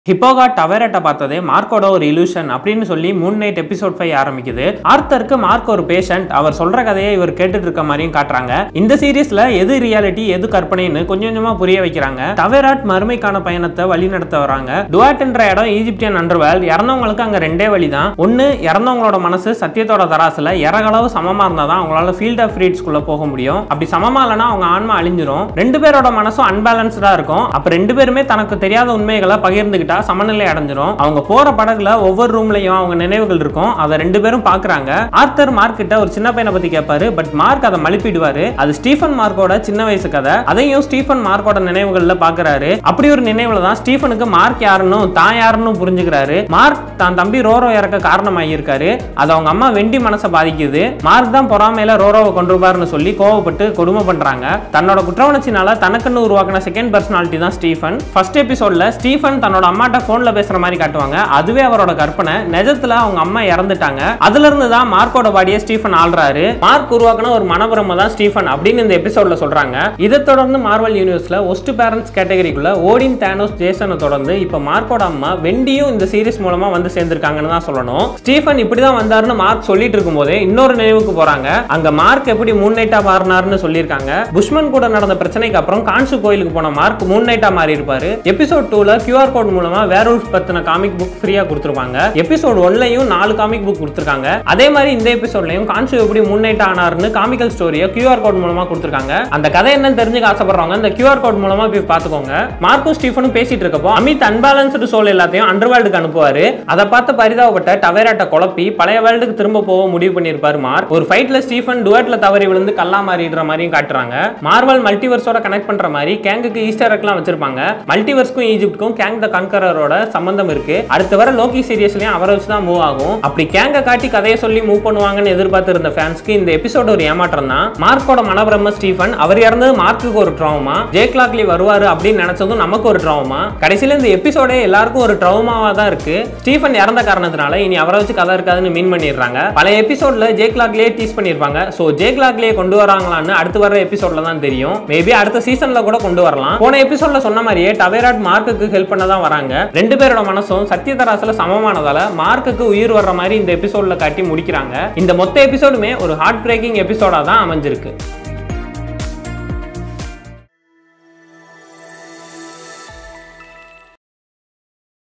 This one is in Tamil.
ஹிப்போகா டவரட்டை பார்த்ததே மார்க்கோட ஒரு இலூஷன் அப்படின்னு சொல்லி மூன் நைட் எபிசோட் ஃபைவ் ஆரம்பிக்குது ஆர்த்தருக்கு மார்க் ஒரு பேஷண்ட் அவர் சொல்ற கதையை இவர் கேட்டுட்டு இருக்க மாதிரியும் காட்டுறாங்க இந்த சீரீஸ்ல எது ரியாலிட்டி எது கற்பனைன்னு கொஞ்சம் கொஞ்சமா புரிய வைக்கிறாங்க டவராட் மறுமைக்கான பயணத்தை வழி நடத்த வராங்க டுவாட்ன்ற இடம் ஈஜிப்தியன் அண்டர்வேல் இறந்தவங்களுக்கு அங்க ரெண்டே வழி தான் ஒன்னு இறந்தவங்களோட மனசு சத்தியத்தோட தராசுல இறகளவு சமமா இருந்தா தான் அவங்களால ஃபீல்ட் ஆஃப் ஃப்ரீட்ஸ்குள்ள போக முடியும் அப்படி சமமா இல்லைன்னா அவங்க ஆன்மா அழிஞ்சிரும் ரெண்டு பேரோட மனசும் அன்பேலன்ஸ்டா இருக்கும் அப்ப ரெண்டு பேருமே தனக்கு தெரியாத உண்மைகளை பகிர்ந்துகிட்டா சமநிலை அடைஞ்சிரும் அவங்க போற படகுல ஒவ்வொரு ரூம்லயும் அவங்க நினைவுகள் இருக்கும் அதை ரெண்டு பேரும் பாக்குறாங்க ஆர்த்தர் மார்க் கிட்ட ஒரு சின்ன பையனை பத்தி கேட்பாரு பட் மார்க் அதை மழுப்பிடுவாரு அது ஸ்டீஃபன் மார்க்கோட சின்ன வயசு கதை அதையும் ஸ்டீஃபன் மார்க்கோட நினைவுகள்ல பாக்குறாரு அப்படி ஒரு நினைவுல தான் ஸ்டீஃபனுக்கு மார்க் யாருன்னு தான் யாருன்னு புரிஞ்சுக்கிறாரு மார்க் தான் தம்பி ரோரோ இறக்க காரணமாகியிருக்காரு அது அவங்க அம்மா வெண்டி மனசை பாதிக்குது மார்க் தான் பொறாமையில ரோரோவை கொண்டிருப்பாருன்னு சொல்லி கோவப்பட்டு கொடுமை பண்றாங்க தன்னோட குற்றவுணர்ச்சினால தனக்குன்னு உருவாக்கின செகண்ட் பர்சனாலிட்டி தான் ஸ்டீஃபன் ஃபர்ஸ்ட் எபிசோட்ல ஸ்டீஃபன் தன்னோட அம்மாட்ட போன்ல பேசுற மாதிரி காட்டுவாங்க அதுவே அவரோட கற்பனை நிஜத்துல அவங்க அம்மா இறந்துட்டாங்க அதுல இருந்து தான் மார்க்கோட பாடியை ஸ்டீஃபன் ஆள்றாரு மார்க் உருவாக்கின ஒரு மனபிரம தான் ஸ்டீஃபன் அப்படின்னு இந்த எபிசோட்ல சொல்றாங்க இதை தொடர்ந்து மார்வல் யூனிவர்ஸ்ல ஒஸ்ட் பேரண்ட்ஸ் கேட்டகரிக்குள்ள ஓடின் தேனோஸ் ஜேசனை தொடர்ந்து இப்ப மார்க்கோட அம்மா வெண்டியும் இந்த சீரிஸ் மூலமா வந்து சேர்ந்திருக்காங்கன்னு தான் சொல்லணும் ஸ்டீஃபன் இப்படிதான் வந்தாருன்னு மார்க் சொல்லிட்டு இருக்கும்போதே இன்னொரு நினைவுக்கு போறாங்க அங்க மார்க் எப்படி மூன் நைட்டா மாறினாருன்னு சொல்லியிருக்காங்க புஷ்மன் கூட நடந்த பிரச்சனைக்கு அப்புறம் கான்சு கோயிலுக்கு போன மார்க் மூன் நைட்டா மாறி இருப்பாரு எபிசோட் டூல கியூஆர் கோட் மூலமா வேர்வல்ஃப் பத்தின காமிக் புக் ஃப்ரீயா கொடுத்துருப்பாங்க எபிசோட் ஒன்லையும் நாலு காமிக் புக் கொடுத்துருக்காங்க அதே மாதிரி இந்த எபிசோட்லயும் கான்சு எப்படி மூன் நைட் ஆனார்னு காமிக்கல் ஸ்டோரியை கியூஆர் கோட் மூலமா கொடுத்துருக்காங்க அந்த கதை என்னன்னு தெரிஞ்சுக்க ஆசைப்படுறவங்க இந்த கியூஆர் கோட் மூலமா போய் பார்த்துக்கோங்க மார்க்கும் ஸ்டீஃபனும் பேசிட்டு இருக்கப்போ அமித் அன்பேலன்ஸ்டு சோல் எல்லாத்தையும் அண்டர் வேர்ல்டுக்கு அனுப்புவாரு அதை பார்த்து பரிதாபப்பட்ட டவேராட்ட குழப்பி பழைய வேர்ல்டுக்கு திரும்ப போக முடிவு பண்ணியிருப்பாரு மார்க் ஒரு ஃபைட்ல ஸ்டீஃபன் டுவெட்ல தவறி விழுந்து கல்லா மாறிடுற மாதிரியும் காட்டுறாங்க மார்வல் மல்டிவர்ஸோட கனெக்ட் பண்ற மாதிரி கேங்குக்கு ஈஸ்டர் எக்லாம் வச்சிருப்பாங்க மல்டிவர்ஸ்க்கும் ஈஜிப்ட்க்கும் கேங் த கன்கரரோட சம்பந்தம் இருக்கு அடுத்து வர லோகி சீரியஸ்லயும் அவரை வச்சு தான் மூவ் ஆகும் அப்படி கேங்க காட்டி கதையை சொல்லி மூவ் பண்ணுவாங்கன்னு எதிர்பார்த்து இருந்த ஃபேன்ஸ்க்கு இந்த எபிசோட் ஒரு ஏமாற்றம் தான் மார்க்கோட மனபிரம்ம ஸ்டீஃபன் அவர் இறந்தது மார்க்குக்கு ஒரு ட்ராமா ஜே கிளாக்லி வருவாரு அப்படின்னு நினைச்சதும் நமக்கு ஒரு ட்ராமா கடைசியில இந்த எபிசோடே எல்லாருக்கும் ஒரு ட்ராமாவா தான் இருக்கு ஸ்டீஃபன் இறந்த காரணத்தினால இனி அவரை வச்சு கதை இருக்காதுன்னு மீன் பண்ணிடுறாங்க பல எபிசோட்ல ஜே கிளாக்லியே டீஸ் பண்ணிருப்பாங்க சோ ஜே கிளாக்லியே கொண்டு வராங்களான்னு அடுத்து வர எபிசோட்ல தான் தெரியும் மேபி அடுத்த சீசன்ல கூட கொண்டு வரலாம் போன எபிசோட்ல சொன்ன மாதிரியே டவேராட் மார்க்குக்கு ஹெல்ப் பண்ண தான் வராங்க ரெண்டு பேரோட மனசும் சத்தியதராசுல சமமானதால மார்க்குக்கு உயிர் வர்ற மாதிரி இந்த எபிசோட்ல காட்டி முடிக்கிறாங்க இந்த மொத்த எபிசோடுமே ஒரு ஹார்ட் பிரேக்கிங் எபிசோடா தான் அமைஞ்சிருக்கு